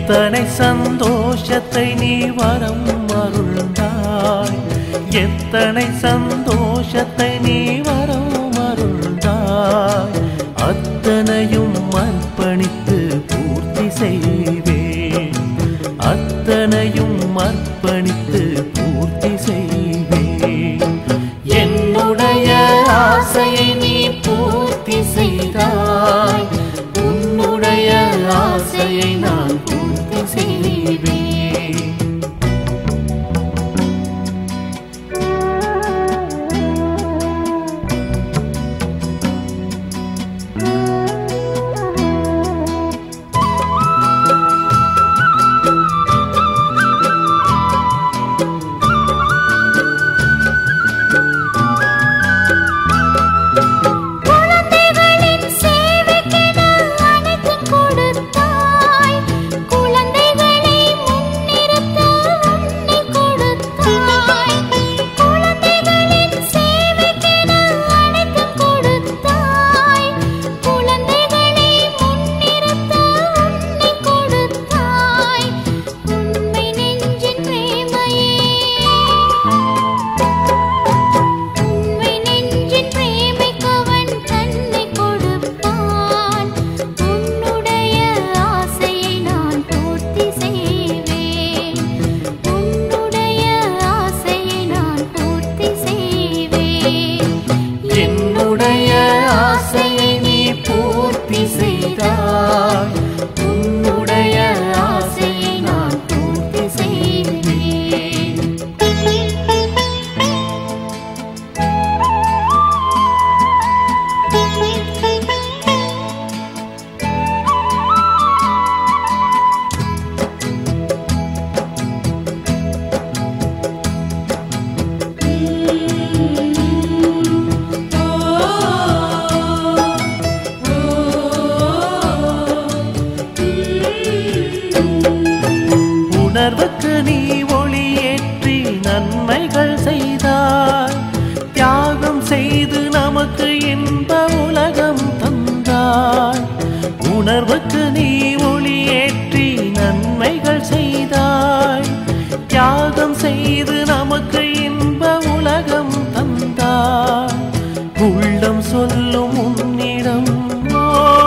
எத்தனை சந்தோஷத்தை நீ வரம் அருள்ந்தாய் எத்தனை சந்தோஷத்தை நீ வரம் அருள்ந்தாய் அத்தனையும் அர்ப்பணித்து பூர்த்தி செய்வேன் அத்தனையும் அர்ப்பணித்து பூர்த்தி செய்வேன் என்னுடைய ஆசையை நீ பூர்த்தி செய்தாய் உன்னுடைய ஆசையை நான் பூர்த்தி செய்வேன் குழந்தைகளின் சேவைக்கென அனைத்தும் கொடுத்தாய் குழந்தைகளை முன்னிறுத்த உன்னை கொடுத்தாய் குழந்தைகளின் சேவைக்கென அனைத்தும் கொடுத்தாய் குழந்தைகளை முன்னிறுத்த உன்னை கொடுத்தாய் உண்மை நெஞ்சின் பிரேமையே உண்மை நெஞ்சின் பிரேமைக்கவன் தன்னை கொடுப்பான் உன்னுடைய ஆசையை நான் பூர்த்தி செய்வேன் உன்னுடைய ஆசையை நான் பூர்த்தி செய்வேன் என்னுடைய ஆசையை நீ பூர்த்தி செய்தாய் உன்னுடைய ஆசையை நான் பூர்த்தி செய்வேன் உணர்வுக்கு நீ ஒளியேற்றி நன்மைகள் செய்தாய் தியாகம் செய்து நமக்கு இன்ப உலகம் தந்தாய் உணர்வுக்கு நீ ஒளியேற்றி நன்மைகள் செய்தாய் தியாகம் செய்து நமக்கு இன்ப உலகம் தந்தாய் உள்ளம் சொல்லும் உன்னிடம் ஓ,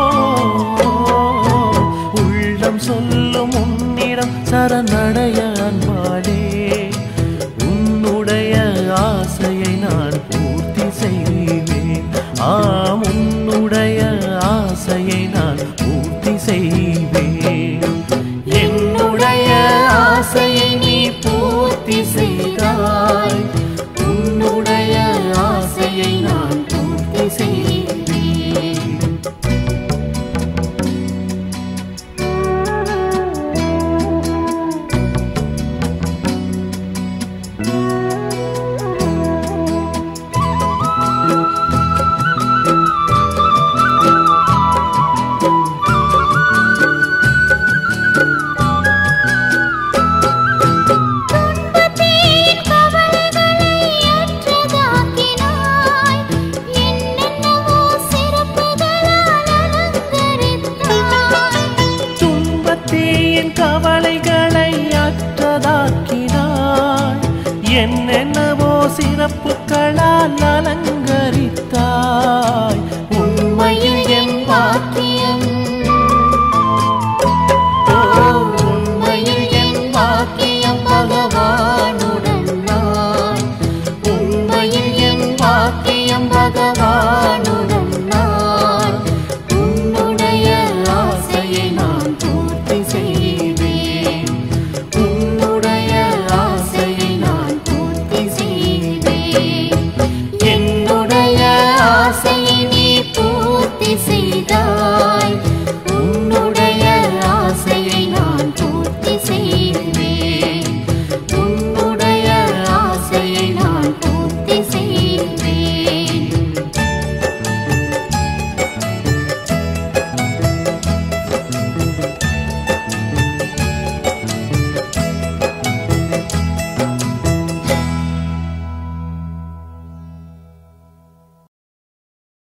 உள்ளம் சொல்லும் உன்னிடம் சரணடைய அன்பாளே உன்னுடைய ஆசையை நான் பூர்த்தி செய்வேன் ஆம்